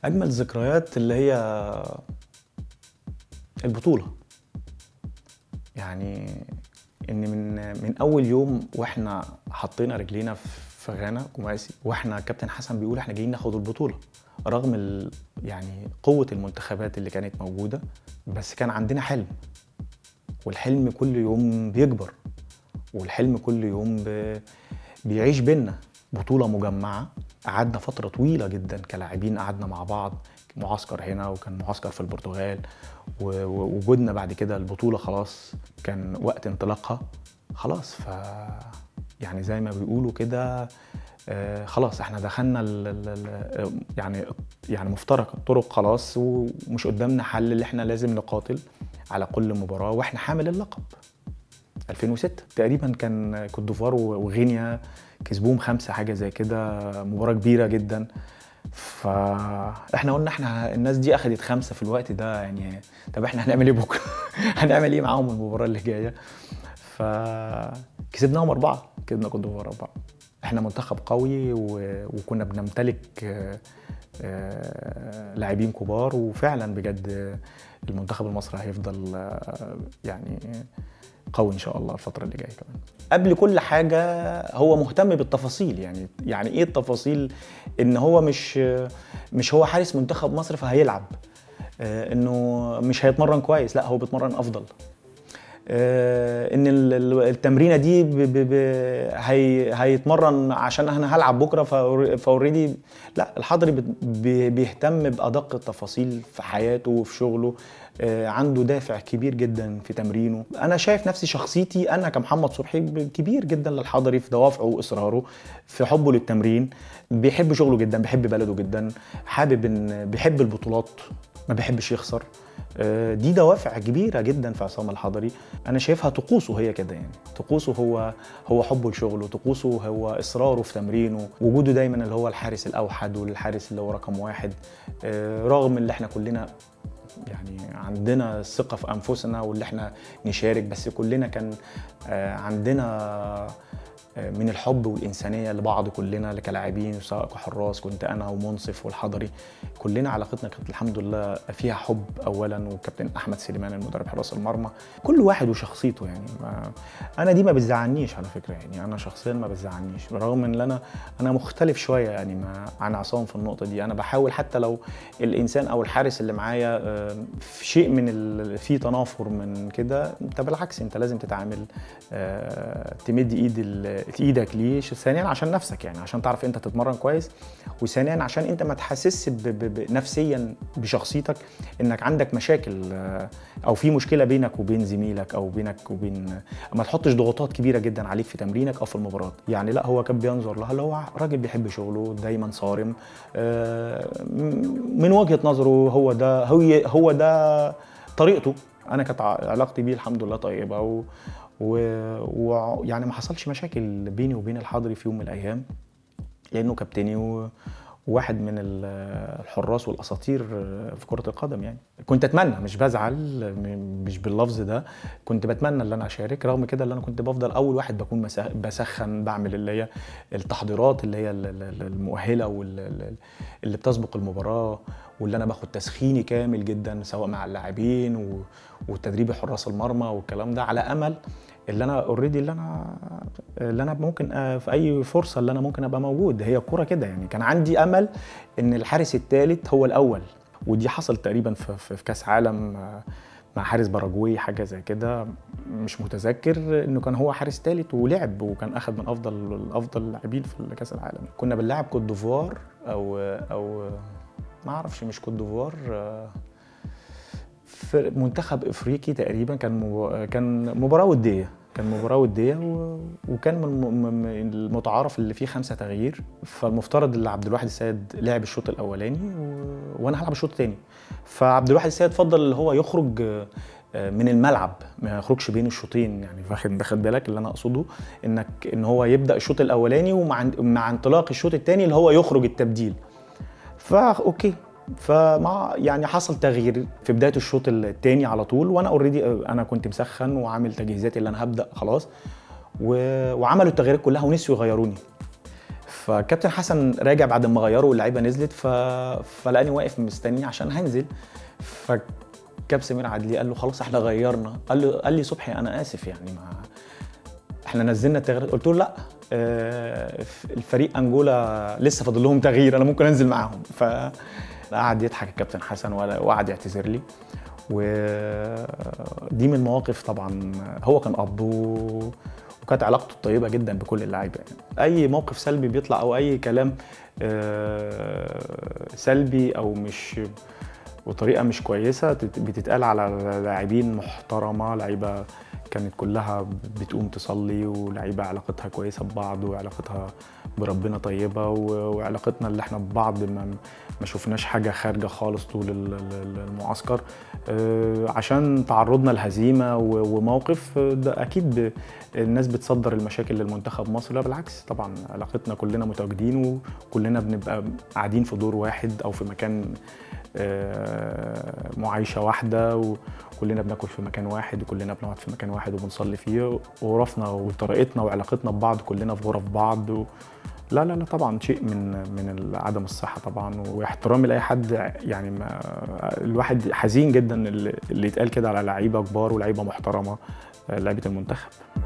اجمل ذكريات اللي هي البطوله يعني ان من من اول يوم واحنا حطينا رجلينا في غانا كوماسي واحنا كابتن حسن بيقول احنا جايين ناخد البطوله رغم ال يعني قوه المنتخبات اللي كانت موجوده بس كان عندنا حلم والحلم كل يوم بيكبر والحلم كل يوم ب... بيعيش بينا بطوله مجمعه قعدنا فتره طويله جدا كلاعبين قعدنا مع بعض معسكر هنا وكان معسكر في البرتغال ووجودنا بعد كده البطوله خلاص كان وقت انطلاقها خلاص ف يعني زي ما بيقولوا كده آه خلاص احنا دخلنا ال ال يعني يعني مفترق الطرق خلاص ومش قدامنا حل اللي احنا لازم نقاتل على كل مباراه واحنا حامل اللقب 2006 تقريبا كان كوت ديفوار وغينيا كسبوهم خمسه حاجه زي كده مباراه كبيره جدا فاحنا قلنا احنا الناس دي اخذت خمسه في الوقت ده يعني طب احنا هنعمل ايه بكره؟ هنعمل ايه معاهم المباراه اللي جايه؟ فكسبناهم اربعه كسبنا كوت ديفوار اربعه احنا منتخب قوي و... وكنا بنمتلك لاعبين كبار وفعلا بجد المنتخب المصري هيفضل يعني قوي ان شاء الله الفتره اللي جايه كمان قبل كل حاجه هو مهتم بالتفاصيل يعني يعني ايه التفاصيل ان هو مش مش هو حارس منتخب مصر فهيلعب انه مش هيتمرن كويس لا هو بيتمرن افضل ان التمرينه دي ب ب ب هي هيتمرن عشان انا هلعب بكره فاوريدي لا الحضري بيهتم بادق التفاصيل في حياته وفي شغله عنده دافع كبير جدا في تمرينه انا شايف نفسي شخصيتي انا كمحمد صبحي كبير جدا للحضري في دوافعه واصراره في حبه للتمرين بيحب شغله جدا بيحب بلده جدا حابب ان بيحب البطولات ما بيحبش يخسر دي دوافع كبيره جدا في عصام الحضري انا شايفها طقوسه هي كده يعني طقوسه هو هو حبه لشغله طقوسه هو اصراره في تمرينه وجوده دايما اللي هو الحارس الاوحد والحارس اللي هو رقم واحد رغم اللي احنا كلنا يعني عندنا الثقه في انفسنا واللي احنا نشارك بس كلنا كان عندنا من الحب والإنسانية لبعض كلنا كلاعبين سواء كحراس كنت أنا ومنصف والحضري كلنا علاقتنا كانت الحمد لله فيها حب أولا وكابتن أحمد سليمان المدرب حراس المرمى كل واحد وشخصيته يعني ما أنا دي ما بتزعلنيش على فكرة يعني أنا شخصيا ما بتزعلنيش برغم إن أنا أنا مختلف شوية يعني ما عن عصام في النقطة دي أنا بحاول حتى لو الإنسان أو الحارس اللي معايا في شيء من ال... في تنافر من كده أنت بالعكس أنت لازم تتعامل تمد إيد ال... ايدك ليه ثانيا عشان نفسك يعني عشان تعرف انت تتمرن كويس وثانيا عشان انت ما تحسسش نفسيا بشخصيتك انك عندك مشاكل او في مشكله بينك وبين زميلك او بينك وبين ما تحطش ضغوطات كبيره جدا عليك في تمرينك او في المباراه يعني لا هو كان بينظر لها اللي هو راجل بيحب شغله دايما صارم من وجهه نظره هو ده هو هو ده طريقته انا كانت علاقتي بيه الحمد لله طيبه و ويعني و... ما حصلش مشاكل بيني وبين الحضري في يوم من الايام لانه كابتني و... وواحد من الحراس والاساطير في كره القدم يعني كنت اتمنى مش بزعل مش باللفظ ده كنت بتمنى ان انا اشارك رغم كده اللي انا كنت بفضل اول واحد بكون بسخن بعمل اللي هي التحضيرات اللي هي المؤهله واللي بتسبق المباراه واللي انا باخد تسخيني كامل جدا سواء مع اللاعبين وتدريب حراس المرمى والكلام ده على امل اللي انا اوريدي اللي انا اللي انا ممكن في اي فرصه اللي انا ممكن ابقى موجود هي الكوره كده يعني كان عندي امل ان الحارس الثالث هو الاول ودي حصل تقريبا في, في كاس عالم مع حارس باراجواي حاجه زي كده مش متذكر انه كان هو حارس ثالث ولعب وكان اخذ من افضل افضل اللاعبين في كاس العالم كنا بنلعب كوت ديفوار او او ما اعرفش مش كوت ديفوار في منتخب افريقي تقريبا كان مو... كان مباراه وديه كان مباراه وديه و... وكان من المتعارف اللي فيه خمسه تغيير فالمفترض ان عبد الواحد السيد لعب الشوط الاولاني و... وانا هلعب الشوط الثاني فعبد الواحد السيد فضل اللي هو يخرج من الملعب ما يخرجش بين الشوطين يعني واخد واخد بالك اللي انا اقصده انك ان هو يبدا الشوط الاولاني ومع مع انطلاق الشوط الثاني اللي هو يخرج التبديل فا اوكي فمع يعني حصل تغيير في بدايه الشوط الثاني على طول وانا اوريدي انا كنت مسخن وعامل تجهيزاتي اللي انا هبدا خلاص و... وعملوا التغييرات كلها ونسيوا يغيروني فكابتن حسن راجع بعد ما غيروا واللعيبه نزلت ف... فلقاني واقف مستني عشان هنزل فكاب سمير عدلي قال له خلاص احنا غيرنا قال له قال لي صبحي انا اسف يعني ما احنا نزلنا التغييرات قلت له لا آه، الفريق انجولا لسه فاضل لهم تغيير انا ممكن انزل معاهم فقعد يضحك الكابتن حسن ولا- وقعد يعتذر لي ودي من المواقف طبعا هو كان اب و- وكانت علاقته طيبه جدا بكل اللعيبه يعني. اي موقف سلبي بيطلع او اي كلام آه، سلبي او مش وطريقه مش كويسه تت- بتتقال على لاعبين محترمه لعيبه كانت كلها بتقوم تصلي ولعيبه علاقتها كويسه ببعض وعلاقتها بربنا طيبه و- وعلاقتنا اللي احنا ببعض ما ما شفناش حاجه خارجه خالص طول ال- ال- المعسكر آه، عشان تعرضنا لهزيمه و- وموقف آه، ده اكيد ب- الناس بتصدر المشاكل للمنتخب مصر لا بالعكس طبعا علاقتنا كلنا متواجدين وكلنا بنبقى قاعدين في دور واحد او في مكان آه، معايشه واحده وكلنا بناكل في مكان واحد وكلنا بنقعد في مكان واحد وبنصلي فيه وغرفنا وطريقتنا وعلاقتنا ببعض كلنا في غرف بعض و... لا لا لا طبعا شيء من من عدم الصحه طبعا واحترامي لاي حد يعني ما الواحد حزين جدا اللي اللي يتقال كده على لعيبه كبار ولعيبه محترمه آه، لعيبه المنتخب